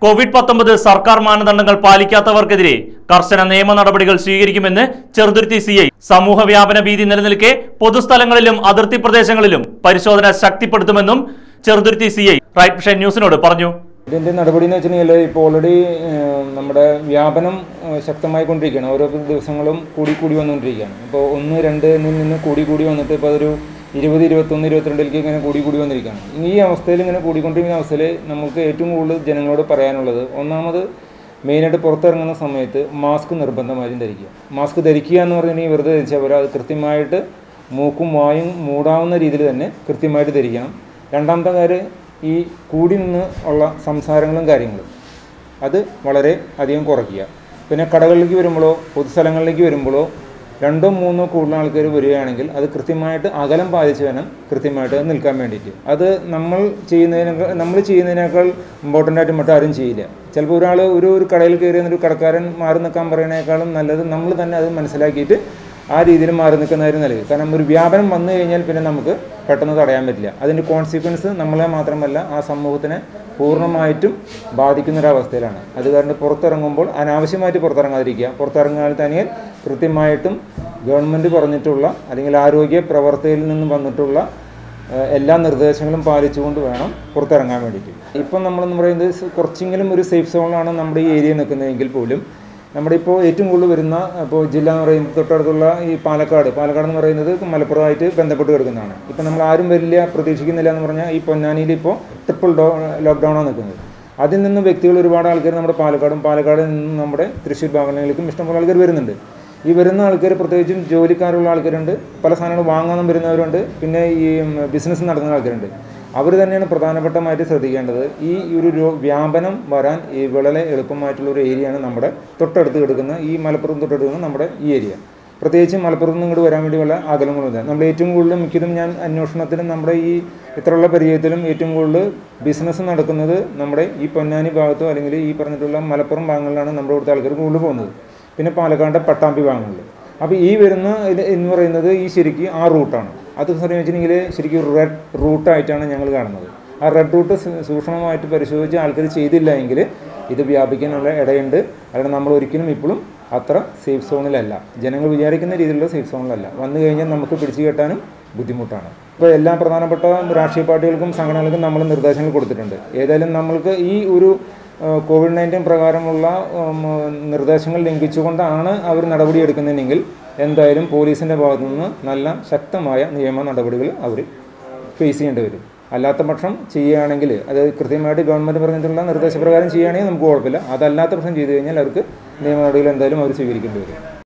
Covid പത്തൊമ്പത് സർക്കാർ മാനദണ്ഡങ്ങൾ പാലിക്കാത്തവർക്കെതിരെ കർശന നിയമ നടപടികൾ സ്വീകരിക്കുമെന്ന് ചെറുതുരുത്തി സി ഐ സമൂഹ വ്യാപന ഭീതി നിലനിൽക്കെ പൊതുസ്ഥലങ്ങളിലും അതിർത്തി പ്രദേശങ്ങളിലും പരിശോധന ശക്തിപ്പെടുത്തുമെന്നും Cheruthuruthy C I right vision ന്യൂസിനോട് പറഞ്ഞു ഇതിൻ്റെ നടപടി എന്ന് വെച്ചിട്ടുണ്ടെങ്കിൽ ഇപ്പോൾ ഓൾറെഡി നമ്മുടെ വ്യാപനം ഏഹ്, ശക്തമായി കൊണ്ടിരിക്കുകയാണ് ഓരോ ദിവസങ്ങളും കൂടി കൂടി വന്നുകൊണ്ടിരിക്കുകയാണ് ഇപ്പോൾ ഒന്ന് രണ്ട് എന്നിൽ നിന്ന് കൂടി കൂടി വന്നിട്ട് ഇപ്പോൾ അതൊരു ഇരുപത് ഇരുപത്തൊന്ന് ഇരുപത്തിരണ്ടിലേക്ക് ഇങ്ങനെ കൂടി കൂടി വന്നിരിക്കുകയാണ് ഇനി ഈ അവസ്ഥയിൽ ഇങ്ങനെ കൂടിക്കൊണ്ടിരിക്കുന്ന അവസ്ഥയിൽ നമുക്ക് ഏറ്റവും കൂടുതൽ ജനങ്ങളോട് പറയാനുള്ളത് ഒന്നാമത് മെയിനായിട്ട് പുറത്തിറങ്ങുന്ന സമയത്ത് മാസ്ക് നിർബന്ധമായും ധരിക്കുക മാസ്ക് ധരിക്കുക എന്ന് പറഞ്ഞിട്ടുണ്ടെങ്കിൽ വെറുതെ ധരിച്ചാൽ പോരാ അത് കൃത്യമായിട്ട് മൂക്കും വായും മൂടാവുന്ന രീതിയിൽ തന്നെ കൃത്യമായിട്ട് ധരിക്കണം രണ്ടാമത്തെ കാര്യം ഈ കൂടി നിന്ന് ഉള്ള സംസാരങ്ങളും കാര്യങ്ങളും അത് വളരെ അധികം കുറയ്ക്കുക പിന്നെ കടകളിലേക്ക് വരുമ്പോഴോ പൊതുസ്ഥലങ്ങളിലേക്ക് വരുമ്പോഴോ രണ്ടോ മൂന്നോ കൂടുതൽ ആൾക്കാർ വരികയാണെങ്കിൽ അത് കൃത്യമായിട്ട് അകലം പാലിച്ച് വേണം കൃത്യമായിട്ട് നിൽക്കാൻ വേണ്ടിയിട്ട് അത് നമ്മൾ ചെയ്യുന്നതിനേക്കാൾ നമ്മൾ ചെയ്യുന്നതിനേക്കാൾ ഇമ്പോർട്ടൻ്റ് ആയിട്ട് മറ്റാരും ചെയ്യില്ല ചിലപ്പോൾ ഒരാൾ ഒരു ഒരു കടയിൽ കയറി ഒരു കടക്കാരൻ മാറി നിൽക്കാൻ പറയുന്നതിനേക്കാളും നല്ലത് നമ്മൾ തന്നെ അത് മനസ്സിലാക്കിയിട്ട് ആ രീതിയിൽ മാറി നിൽക്കുന്നതായിരുന്നു നല്ലത് കാരണം ഒരു വ്യാപനം വന്നു കഴിഞ്ഞാൽ പിന്നെ നമുക്ക് പെട്ടെന്ന് തടയാൻ പറ്റില്ല അതിൻ്റെ കോൺസിക്വൻസ് നമ്മളെ മാത്രമല്ല ആ സമൂഹത്തിനെ പൂർണ്ണമായിട്ടും ബാധിക്കുന്ന ഒരവസ്ഥയിലാണ് അത് കാരണം പുറത്തിറങ്ങുമ്പോൾ അനാവശ്യമായിട്ട് പുറത്തിറങ്ങാതിരിക്കുക പുറത്തിറങ്ങാൻ തന്നെ കൃത്യമായിട്ടും ഗവൺമെൻറ് പറഞ്ഞിട്ടുള്ള അല്ലെങ്കിൽ ആരോഗ്യ പ്രവർത്തകയിൽ നിന്നും വന്നിട്ടുള്ള ഏഹ്, എല്ലാ നിർദ്ദേശങ്ങളും പാലിച്ചുകൊണ്ട് വേണം പുറത്തിറങ്ങാൻ വേണ്ടിയിട്ട് ഇപ്പം നമ്മളെന്ന് പറയുന്നത് സ് കുറച്ചെങ്കിലും ഒരു സേഫ് സോണിലാണ് നമ്മുടെ ഈ ഏരിയ നിൽക്കുന്നതെങ്കിൽ പോലും നമ്മുടെ ഇപ്പോൾ ഏറ്റവും കൂടുതൽ വരുന്ന ഇപ്പോൾ ജില്ല എന്ന് പറയുന്നത് തൊട്ടടുത്തുള്ള ഈ പാലക്കാട് പാലക്കാട് എന്ന് പറയുന്നത് മലപ്പുറമായിട്ട് ബന്ധപ്പെട്ട് കിടക്കുന്നതാണ് ഇപ്പം നമ്മൾ ആരും വരില്ല പ്രതീക്ഷിക്കുന്നില്ല എന്ന് പറഞ്ഞാൽ ഈ പൊന്നാനിയിൽ ഇപ്പോൾ ട്രിപ്പിൾ ഡോ ലോക്ക്ഡൗണാണ് നിൽക്കുന്നത് അതിൽ നിന്ന് വ്യക്തികൾ ഒരുപാട് ആൾക്കാർ നമ്മുടെ പാലക്കാടും പാലക്കാട് നിന്ന് നമ്മുടെ തൃശ്ശൂർ ഭാഗങ്ങളിലേക്കും ഇഷ്ടംപോലെ ആൾക്കാർ വരുന്നുണ്ട് ഈ വരുന്ന ആൾക്കാർ പ്രത്യേകിച്ചും ജോലിക്കാരുള്ള ആൾക്കാരുണ്ട് പല സാധനങ്ങൾ വാങ്ങാനും വരുന്നവരുണ്ട് പിന്നെ ഈ ബിസിനസ് നടത്തുന്ന ആൾക്കാരുണ്ട് അവർ തന്നെയാണ് പ്രധാനപ്പെട്ടമായിട്ട് ശ്രദ്ധിക്കേണ്ടത് ഈ ഒരു രോ- വ്യാപനം വരാൻ ഈ വളരെ എളുപ്പമായിട്ടുള്ള ഒരു ഏരിയയാണ് നമ്മുടെ തൊട്ടടുത്ത് കിടക്കുന്ന ഈ മലപ്പുറം തൊട്ടടുത്ത് നമ്മുടെ ഈ ഏരിയ പ്രത്യേകിച്ച് മലപ്പുറത്ത് നിന്ന് ഇങ്ങോട്ട് വരാൻ വേണ്ടി വല്ല അകലങ്ങളുമില്ല നമ്മൾ ഏറ്റവും കൂടുതൽ മിക്കതും ഞാൻ അന്വേഷണത്തിലും നമ്മുടെ ഈ ഇത്രയുള്ള പരിചയത്തിലും ഏറ്റവും കൂടുതൽ ബിസിനസ് നടക്കുന്നത് നമ്മുടെ ഈ പൊന്നാനി ഭാഗത്തോ അല്ലെങ്കിൽ ഈ പറഞ്ഞിട്ടുള്ള മലപ്പുറം ഭാഗങ്ങളിലാണ് നമ്മുടെ ഇവിടുത്തെ ആൾക്കാർ കൂടുതൽ പോകുന്നത് പിന്നെ പാലക്കാട് പട്ടാമ്പി ഭാഗങ്ങളിൽ അപ്പോൾ ഈ വരുന്ന ഇത് എന്ന് പറയുന്നത് ഈ ശരിക്കും ആ റൂട്ടാണ് അത് സമയം വെച്ചിട്ടുണ്ടെങ്കിൽ ശരിക്കും റെഡ് റൂട്ടായിട്ടാണ് ഞങ്ങൾ കാണുന്നത് ആ റെഡ് റൂട്ട് സൂ- സൂക്ഷ്മമായിട്ട് പരിശോധിച്ച് ആൾക്കാർ ചെയ്തില്ല എങ്കിൽ ഇത് വ്യാപിക്കാനുള്ള ഇടയുണ്ട് അതുകൊണ്ട് നമ്മൾ ഒരിക്കലും ഇപ്പോഴും അത്ര സേഫ് സോണിലല്ല ജനങ്ങൾ വിചാരിക്കുന്ന രീതിയിലുള്ള സേഫ് സോണിലല്ല വന്നു കഴിഞ്ഞാൽ നമുക്ക് പിടിച്ചു കെട്ടാനും ബുദ്ധിമുട്ടാണ് ഇപ്പോൾ എല്ലാ പ്രധാനപ്പെട്ട രാഷ്ട്രീയ പാർട്ടികൾക്കും സംഘടനകൾക്കും നമ്മൾ നിർദ്ദേശങ്ങൾ കൊടുത്തിട്ടുണ്ട് ഏതായാലും നമ്മൾക്ക് ഈ ഒരു ഏഹ്, കോവിഡ് നയൻറ്റീൻ പ്രകാരമുള്ള ഉം, നിർദ്ദേശങ്ങൾ ലംഘിച്ചുകൊണ്ടാണ് അവർ നടപടിയെടുക്കുന്നതെങ്കിൽ എന്തായാലും പോലീസിൻ്റെ ഭാഗത്തു നിന്ന് നല്ല ശക്തമായ നിയമ നടപടികൾ അവർ ഫേസ് ചെയ്യേണ്ടി വരും അല്ലാത്ത പക്ഷം ചെയ്യുകയാണെങ്കിൽ അത് കൃത്യമായിട്ട് ഗവൺമെൻറ് പറഞ്ഞിട്ടുള്ള നിർദ്ദേശപ്രകാരം ചെയ്യുകയാണെങ്കിൽ നമുക്ക് കുഴപ്പമില്ല അതല്ലാത്ത പക്ഷം ചെയ്തു കഴിഞ്ഞാൽ അവർക്ക് നിയമ നടപടികൾ എന്തായാലും അവർ സ്വീകരിക്കേണ്ടി വരും